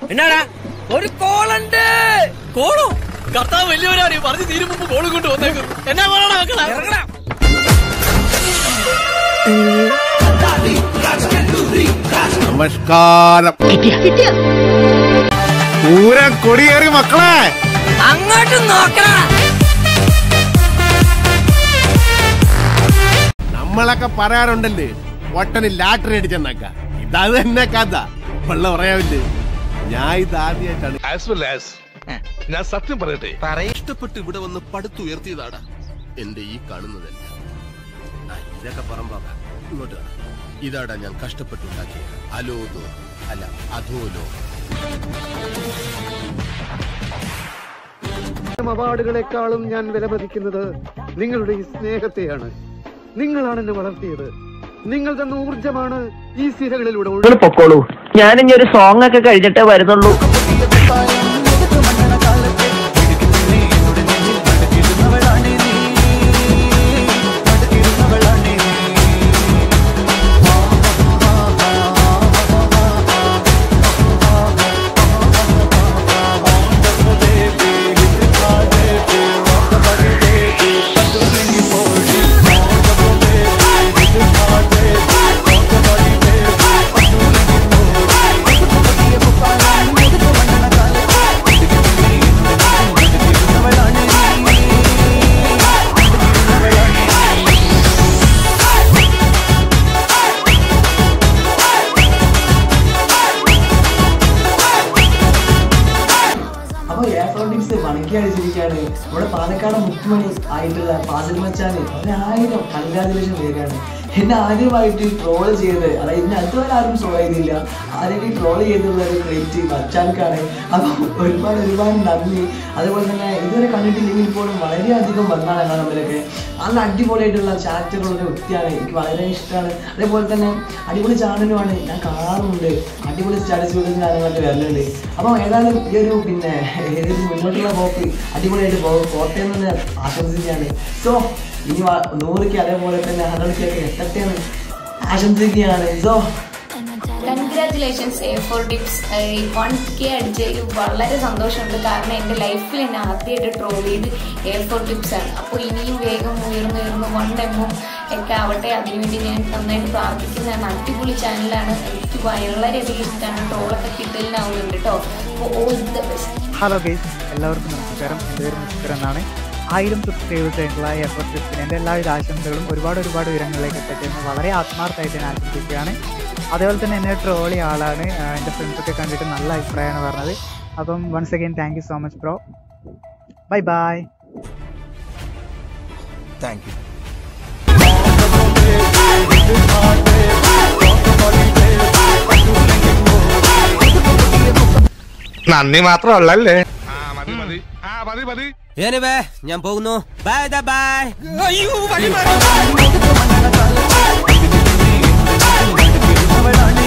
എന്നാടാ ഒരു കോളുണ്ട് കോളോ കർത്താവ് വലിയവരാണ് പറഞ്ഞു തീരും മുമ്പ് കോള് കൊണ്ട് വന്നേക്കും എന്നാ പറയണ മക്കളെ ഇറങ്ങടാ നമസ്കാരം പൂരം കൊടിയേറി മക്കളെ അങ്ങോട്ട് നോക്കടാ നമ്മളൊക്കെ പറയാറുണ്ടല്ലേ ഒട്ടന് ലാട്ടറി അടിച്ചെന്നക്ക ഇതത് തന്നെ കഥ വെള്ള പറയാവില്ലേ ഞാൻ ഇത് ആദ്യമായിട്ടാണ് ആസ് വെൽ ആസ് ഞാൻ സത്യം പറയട്ടെ ഇഷ്ടപ്പെട്ട് ഇവിടെ വന്ന് പടുത്തുയർത്തിയതാടാ എന്റെ ഈ കാണുന്നതല്ല ആ, ഇതൊക്കെ പറമ്പാക്കാം ഇങ്ങോട്ട് വാ. ഇതാടാ ഞാൻ കഷ്ടപ്പെട്ടുണ്ടാക്കിയത് അലോദോ അല്ല അധോലോ അവാർഡുകളെക്കാളും ഞാൻ വിലമതിക്കുന്നത് നിങ്ങളുടെ ഈ സ്നേഹത്തെയാണ് നിങ്ങളാണ് എന്നെ വളർത്തിയത് നിങ്ങൾ തന്ന ഊർജമാണ് ഈ സിരകളിലൂടെ ഒഴുകുന്നത്. നിങ്ങൾ പൊക്കോളൂ ഞാനിനി ഒരു സോങ് ഒക്കെ കഴിഞ്ഞിട്ടേ വരുന്നുള്ളൂ അപ്പൊ എയർഫോണിക്സ് വണക്കി അടിച്ചിരിക്കുകയാണ് നമ്മുടെ പാലക്കാട് മുത്തുമണി ആയിട്ടുള്ള ഫാസിൽ മച്ചാന് ഒരായിരം കൺഗ്രാജുലേഷൻ വരികയാണ് എന്നെ ആദ്യമായിട്ട് ട്രോൾ ചെയ്ത് അതായത് ഇന്ന് അതുവരെ ആരും ട്രോൾ ചെയ്തില്ല ആദ്യമായിട്ട് ട്രോൾ ചെയ്തുള്ള ഒരു ക്രെഡിറ്റ് മച്ചാൻക്കാണ് അപ്പം ഒരുപാട് ഒരുപാട് നന്ദി അതുപോലെ തന്നെ ഇതുവരെ കണ്ടിട്ടില്ലെങ്കിൽ പോലും വളരെയധികം ബന്ധമാണ് ഞങ്ങൾ തമ്മിലൊക്കെ നല്ല അടിപൊളിയായിട്ടുള്ള ചാറ്റുകളുള്ള ഒരു വ്യക്തിയാണ് എനിക്ക് വളരെ ഇഷ്ടമാണ് അതേപോലെ തന്നെ അടിപൊളി ചാനലുമാണ് ഞാൻ കാണാറുണ്ട് അടിപൊളി സ്റ്റാറ്റസ് വീഡിയോസ് കാര്യങ്ങളൊക്കെ വരലുണ്ട് അപ്പോൾ ഏതായാലും ഈ ഒരു പിന്നെ ഈ ഒരു മുന്നോട്ടുള്ള പോക്ക് അടിപൊളിയായിട്ട് പോകും പോട്ടെ എന്ന് തന്നെ ആശംസിക്കുകയാണ് സോ ഇനി വ- നൂറിക്ക് അതേപോലെ തന്നെ ഹൺഡ്രഡിക്കൊക്കെ എത്തട്ടെ എന്ന് ആശംസിക്കുകയാണ് so congratulations A four tips one K അടിച്ചതിൽ വളരെ സന്തോഷമുണ്ട് കാരണം എൻ്റെ ലൈഫിൽ എന്നെ ആദ്യമായിട്ട് ട്രോൾ ചെയ്ത് എ ഫോർ ടിപ്സ് ആണ് അപ്പോൾ ഇനിയും വേഗം ഉയർന്നുയർന്ന് വൺ എമ്മും ഒക്കെ ആവട്ടെ അതിനുവേണ്ടി ഞാൻ നന്നായിട്ട് പ്രാർത്ഥിക്കുന്നതാണ് അടിപൊളി ചാനലാണ് എനിക്ക് വളരെയധികം ഇഷ്ടമാണ് ട്രോളൊക്കെ കിട്ടലിനാവുന്നുണ്ട് കേട്ടോ അപ്പോൾ all the best hello guys എല്ലാവർക്കും നമസ്കാരം എൻ്റെ പേര് മിസ്റ്റർ എന്നാണ് ആയിരം സബ്സ്ക്രൈബേഴ്സ് ആയിട്ടുള്ള എഫർട്ട് ടിപ്സിന് എൻ്റെ എല്ലാവിധ ആശംസകളും ഒരുപാട് ഒരുപാട് ഉയരങ്ങളിലേക്ക് എത്തട്ടെന്ന് വളരെ ആത്മാർത്ഥമായിട്ട് ഞാൻ ആശംസിക്കുകയാണ് അതേപോലെ തന്നെ എന്നെ ട്രോളിയ ആളാണ് ആഹ് എൻ്റെ ഫ്രണ്ട്സൊക്കെ കണ്ടിട്ട് നല്ല അഭിപ്രായമാണ് പറഞ്ഞത് അപ്പം once again thank you so much bro bye bye thank you നന്ദി മാത്രമല്ലേ ആ മതി മതി ആ മതി മതി ഞാൻ പോകുന്നു ബൈ ബൈ അയ്യോ വഴി മാറി.